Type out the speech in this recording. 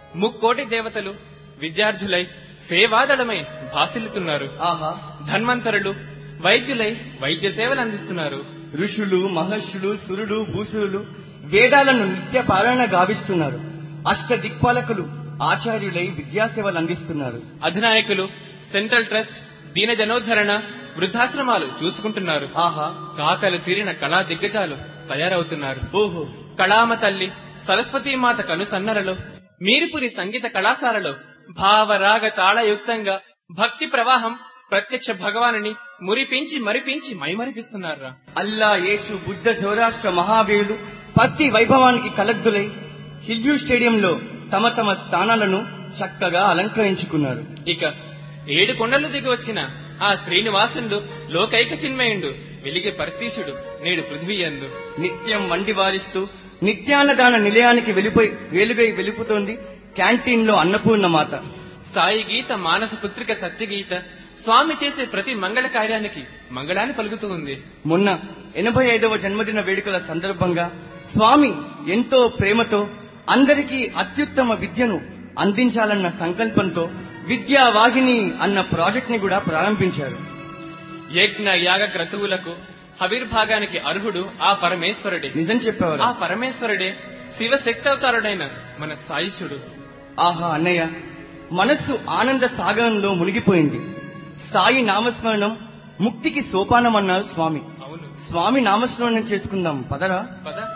ముక్కోటి దేవతలు విద్యార్థులై సేవాదళమై భాసిల్లుతున్నారు ఆహా ధన్వంతరులు వైద్యులై వైద్య సేవలు అందిస్తున్నారు ఋషులు మహర్షులు సురుడు భూసురులు వేదాలను నిత్య పారాయణ గావిస్తున్నారు అష్ట దిక్పాలకులు ఆచార్యులై విద్యాసేవలు అందిస్తున్నారు అధినాయకులు సెంట్రల్ ట్రస్ట్ దీన జనోద్ధరణ వృద్ధాశ్రమాలు చూసుకుంటున్నారు ఆహా కాకలు తీరిన కళా దిగ్గజాలు తయారవుతున్నారు ఓహో కళామ తల్లి సరస్వతీమాత కనుసన్నరలో మీరుపురి సంగీత కళాశాలలో భావరాగ తాళయుక్తంగా భక్తి ప్రవాహం ప్రత్యక్ష భగవానుని మురిపించి మరిపించి మైమరిపిస్తున్నారా అల్లా యేసు బుద్ధ జోరాష్ట్ర మహావీరులు ప్రతి వైభవానికి కలగ్దులై హిల్యూ స్టేడియంలో తమ తమ స్థానాలను చక్కగా అలంకరించుకున్నారు ఇక ఏడు కొండలు దిగి వచ్చిన ఆ శ్రీనివాసుడు లోకైక చిన్మయుండు వెలిగే పరతీశుడు నేడు పృథ్వీయందు నిత్యం వండి వారిస్తూ నిత్యాన్నదాన నిలయానికి వెలిపోయి వేలుగై వెలుపుతోంది క్యాంటీన్ లో అన్నపూర్ణ మాత సాయి గీత మానస పుత్రిక సత్యగీత స్వామి చేసే ప్రతి మంగళ కార్యానికి మంగళాన్ని పలుకుతూ ఉంది మొన్న ఎనభై ఐదవ జన్మదిన వేడుకల సందర్భంగా స్వామి ఎంతో ప్రేమతో అందరికీ అత్యుత్తమ విద్యను అందించాలన్న సంకల్పంతో విద్యా వాహిని అన్న ప్రాజెక్ట్ ని కూడా ప్రారంభించారు యజ్ఞ యాగ క్రతువులకు హవిర్భాగానికి అర్హుడు ఆ పరమేశ్వరుడే నిజం చెప్పేవారు ఆ పరమేశ్వరుడే శివశక్తవతారుడైన మన సాయిషుడు ఆహా అన్నయ్య మనస్సు ఆనంద సాగరంలో మునిగిపోయింది సాయి నామస్మరణం ముక్తికి సోపానం అన్నారు స్వామి అవును స్వామి నామస్మరణం చేసుకుందాం పదరా పద